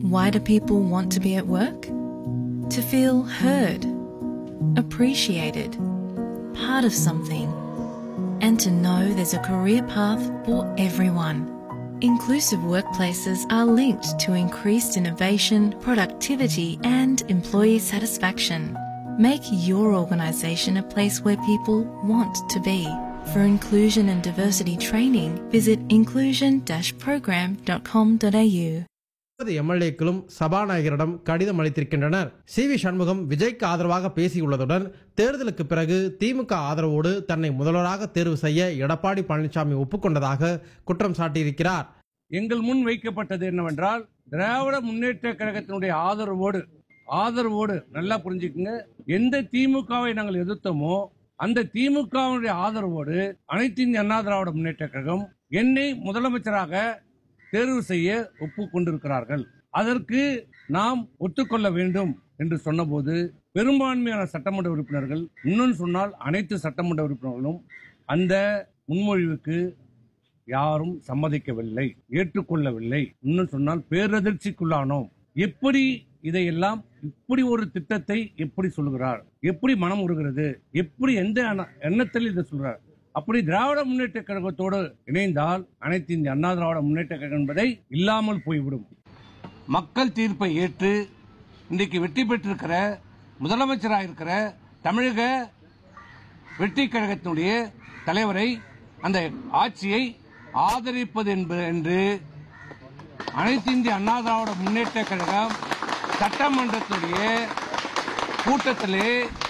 Why do people want to be at work? To feel heard, appreciated, part of something, and to know there's a career path for everyone. Inclusive workplaces are linked to increased innovation, productivity, and employee satisfaction. Make your organisation a place where people want to be. For inclusion and diversity training, visit inclusion-program.com.au. முப்பது எம்எல்ஏக்களும் சபாநாயகரிடம் கடிதம் அளித்திருக்கின்றனர் C V Shanmugam விஜய்க்கு ஆதரவாக பேசியுள்ளதுடன் தேர்தலுக்கு பிறகு திமுக ஆதரவோடு தன்னை முதல்வராக தேர்வு செய்ய எடப்பாடி பழனிசாமி ஒப்புக்கொண்டதாக குற்றம் சாட்டியிருக்கிறார் எங்கள் முன் வைக்கப்பட்டது என்னவென்றால் திராவிட முன்னேற்ற கழகத்தினுடைய ஆதரவோடு ஆதரவோடு நல்லா புரிஞ்சுக்குங்க எந்த திமுகவை நாங்கள் எதிர்த்தோமோ அந்த திமுகவினுடைய ஆதரவோடு அனைத்து இந்திய அண்ணா திராவிட முன்னேற்ற கழகம் என்னை முதலமைச்சராக தேர்வு செய்ய ஒப்புக்கொண்டிருக்கிறார்கள் அதற்கு நாம் ஒத்துக்கொள்ள வேண்டும் என்று சொன்னபோது பெரும்பான்மையான சட்டமன்ற உறுப்பினர்கள் இன்னும் சொன்னால் அனைத்து சட்டமன்ற உறுப்பினர்களும் அந்த முன்மொழிவுக்கு யாரும் சம்மதிக்கவில்லை ஏற்றுக்கொள்ளவில்லை இன்னும் சொன்னால் பேரதிர்ச்சிக்குள்ளானோம் எப்படி இதையெல்லாம் இப்படி ஒரு திட்டத்தை எப்படி சொல்லுகிறார் எப்படி மனம் உருகிறது எப்படி எந்த எண்ண- எண்ணத்தில் இதை சொல்றார் அப்படி திராவிட முன்னேற்ற கழகத்தோடு இணைந்தால் அனைத்து இந்திய அண்ணா திராவிட முன்னேற்ற கழகம் என்பதை இல்லாமல் போய்விடும் மக்கள் தீர்ப்பை ஏற்று இன்றைக்கு வெற்றி பெற்றிருக்கிற முதலமைச்சராக இருக்கிற தமிழக வெற்றி கழகத்தினுடைய தலைவரை அந்த ஆட்சியை ஆதரிப்பது என்பது என்று அனைத்து இந்திய அண்ணா திராவிட முன்னேற்ற கழகம் சட்டமன்றத்துடைய கூட்டத்திலே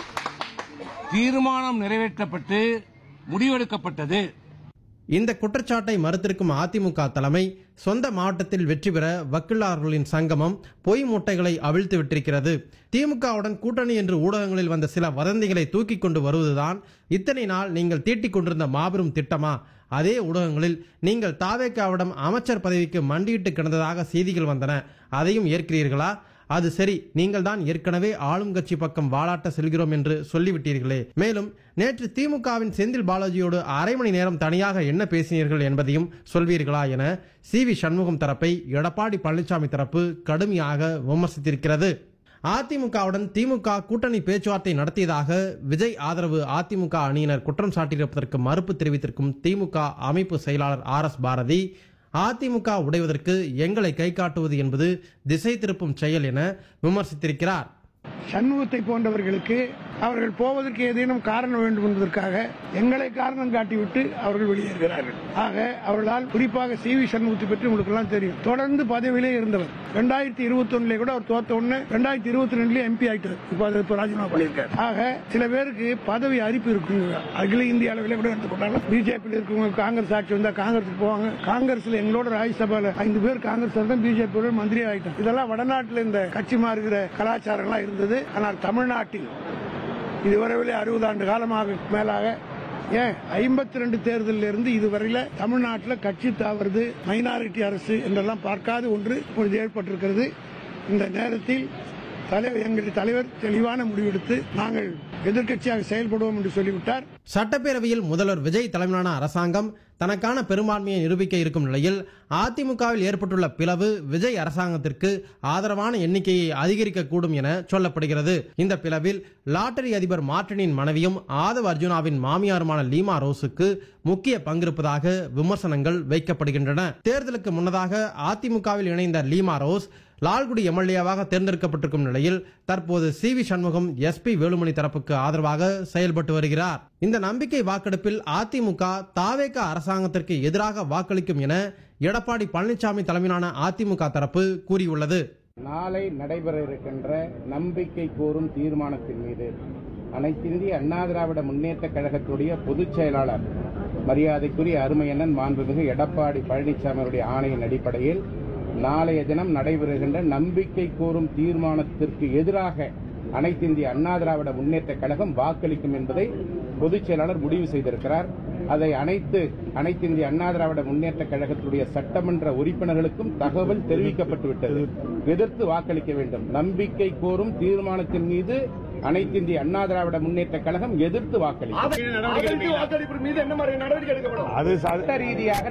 தீர்மானம் நிறைவேற்றப்பட்டு முடிவெடுக்கப்பட்டது இந்த குற்றச்சாட்டை மறுத்திருக்கும் அதிமுக தலைமை சொந்த மாவட்டத்தில் வெற்றி பெற வக்கீலாளர்களின் சங்கமம் பொய் மூட்டைகளை அவிழ்த்து விட்டிருக்கிறது திமுகவுடன் கூட்டணி என்று ஊடகங்களில் வந்த சில வதந்திகளை தூக்கிக் கொண்டு வருவதுதான் இத்தனை நாள் நீங்கள் தீட்டிக் கொண்டிருந்த மாபெரும் திட்டமா அதே ஊடகங்களில் நீங்கள் தாவேக்காவிடம் அமைச்சர் பதவிக்கு மண்டியிட்டு கிடந்ததாக செய்திகள் வந்தன அதையும் ஏற்கிறீர்களா அது சரி நீங்கள் தான் ஏற்கனவே ஆளும் கட்சி பக்கம் வாலாட்ட செல்கிறோம் என்று சொல்லிவிட்டீர்களே மேலும் நேற்று திமுகவின் செந்தில் பாலாஜியோடு அரை மணி நேரம் தனியாக என்ன பேசினீர்கள் என்பதையும் சொல்வீர்களா என சி வி சண்முகம் தரப்பை எடப்பாடி பழனிசாமி தரப்பு கடுமையாக விமர்சித்திருக்கிறது அதிமுகவுடன் திமுக கூட்டணி பேச்சுவார்த்தை நடத்தியதாக விஜய் ஆதரவு அதிமுக அணியினர் குற்றம் சாட்டியிருப்பதற்கு மறுப்பு தெரிவித்திருக்கும் திமுக அமைப்பு செயலாளர் ஆர் எஸ் பாரதி அதிமுக உடைவதற்கு எங்களை கை காட்டுவது என்பது திசை திருப்பும் செயல் என விமர்சித்திருக்கிறார் சண்முகத்தை போன்றவர்களுக்கு அவர்கள் போவதற்கு ஏதேனும் காரணம் வேண்டும் என்பதற்காக எங்களை காரணம் காட்டிவிட்டு அவர்கள் வெளியேறுகிறார்கள் ஆக அவர்களால் குறிப்பாக சி வி சண்முகத்தை பற்றி உங்களுக்கு எல்லாம் தெரியும் தொடர்ந்து பதவியிலே இருந்தவர் ரெண்டாயிரத்தி இருபத்தி ஒண்ணுல கூட அவர் தோத்த உடனே ரெண்டாயிரத்தி இருபத்தி ரெண்டுல எம்பி ஆயிட்டார் இப்ப அது இப்ப ராஜினாமா பண்ணியிருக்காரு ஆக சில பேருக்கு பதவி அரிப்பு இருக்குங்க அகில இந்திய அளவில் கூட எடுத்துக்கொண்டாலும் பிஜேபியில் இருக்கவங்க காங்கிரஸ் ஆட்சி வந்தா காங்கிரஸுக்கு போவாங்க காங்கிரஸ்ல எங்களோட ராஜ்யசபால ஐந்து பேர் காங்கிரஸ் தான் பிஜேபி மந்திரி ஆயிட்டாங்க இதெல்லாம் வடநாட்டில் இந்த கட்சி மாறுகிற கலாச்சாரம்லாம் இருந்தது ஆனால் தமிழ்நாட்டில் இதுவரையிலே அறுபது ஆண்டு காலமாக மேலாக ஏன் ஐம்பத்தி ரெண்டு தேர்தலில் இருந்து இதுவரையில தமிழ்நாட்டில் கட்சி தாவறது மைனாரிட்டி அரசு என்றெல்லாம் பார்க்காத ஒன்று இப்பொழுது ஏற்பட்டிருக்கிறது இந்த நேரத்தில் தலைவர் எங்களுடைய தலைவர் தெளிவான முடிவெடுத்து நாங்கள் எதிர்க்கட்சியாக செயல்படுவோம் என்று சொல்லிவிட்டார் சட்டப்பேரவையில் முதல்வர் விஜய் தலைமையிலான அரசாங்கம் தனக்கான பெரும்பான்மையை நிரூபிக்க இருக்கும் நிலையில் அதிமுகவில் ஏற்பட்டுள்ள பிளவு விஜய் அரசாங்கத்திற்கு ஆதரவான எண்ணிக்கையை அதிகரிக்கக்கூடும் என சொல்லப்படுகிறது இந்த பிளவில் லாட்டரி அதிபர் மார்டினின் மனைவியும் ஆதவ் அர்ஜுனாவின் மாமியாருமான லீமா ரோஸுக்கு முக்கிய பங்கிருப்பதாக விமர்சனங்கள் வைக்கப்படுகின்றன தேர்தலுக்கு முன்னதாக அதிமுகவில் இணைந்த லீமா ரோஸ் லால்குடி எம்எல்ஏவாக தேர்ந்தெடுக்கப்பட்டிருக்கும் நிலையில் தற்போது C V Shanmugam SP Velumani தரப்புக்கு ஆதரவாக செயல்பட்டு வருகிறார் இந்த நம்பிக்கை வாக்கெடுப்பில் அதிமுக தாவேக அரசாங்கத்திற்கு எதிராக வாக்களிக்கும் என எடப்பாடி பழனிசாமி தலைமையிலான அதிமுக தரப்பு கூறியுள்ளது நாளை நடைபெற இருக்கின்ற நம்பிக்கை கோரும் தீர்மானத்தின் மீது அனைத்திந்திய அண்ணா திராவிட முன்னேற்ற கழகத்துடைய பொதுச் செயலாளர் மரியாதைக்குரிய அருமையண்ணன் மாண்புமிகு எடப்பாடி பழனிசாமியுடைய ஆணையின் அடிப்படையில் நாளைய தினம் நடைபெறுகின்ற நம்பிக்கை கோரும் தீர்மானத்திற்கு எதிராக அனைத்திந்திய அண்ணா திராவிட முன்னேற்ற கழகம் வாக்களிக்கும் என்பதை பொதுச் செயலாளர் முடிவு செய்திருக்கிறார் அதை அனைத்து அனைத்திந்திய அண்ணா திராவிட முன்னேற்ற கழகத்துடைய சட்டமன்ற உறுப்பினர்களுக்கும் தகவல் தெரிவிக்கப்பட்டு விட்டது எதிர்த்து வாக்களிக்க வேண்டும் நம்பிக்கை கோரும் தீர்மானத்தின் மீது அனைத்திந்திய அண்ணா திராவிட முன்னேற்ற கழகம் எதிர்த்து வாக்களிக்கும் வாக்களிப்பு மீது என்ன மாதிரி நடவடிக்கை எடுக்கப்படும் அது சட்ட ரீதியாக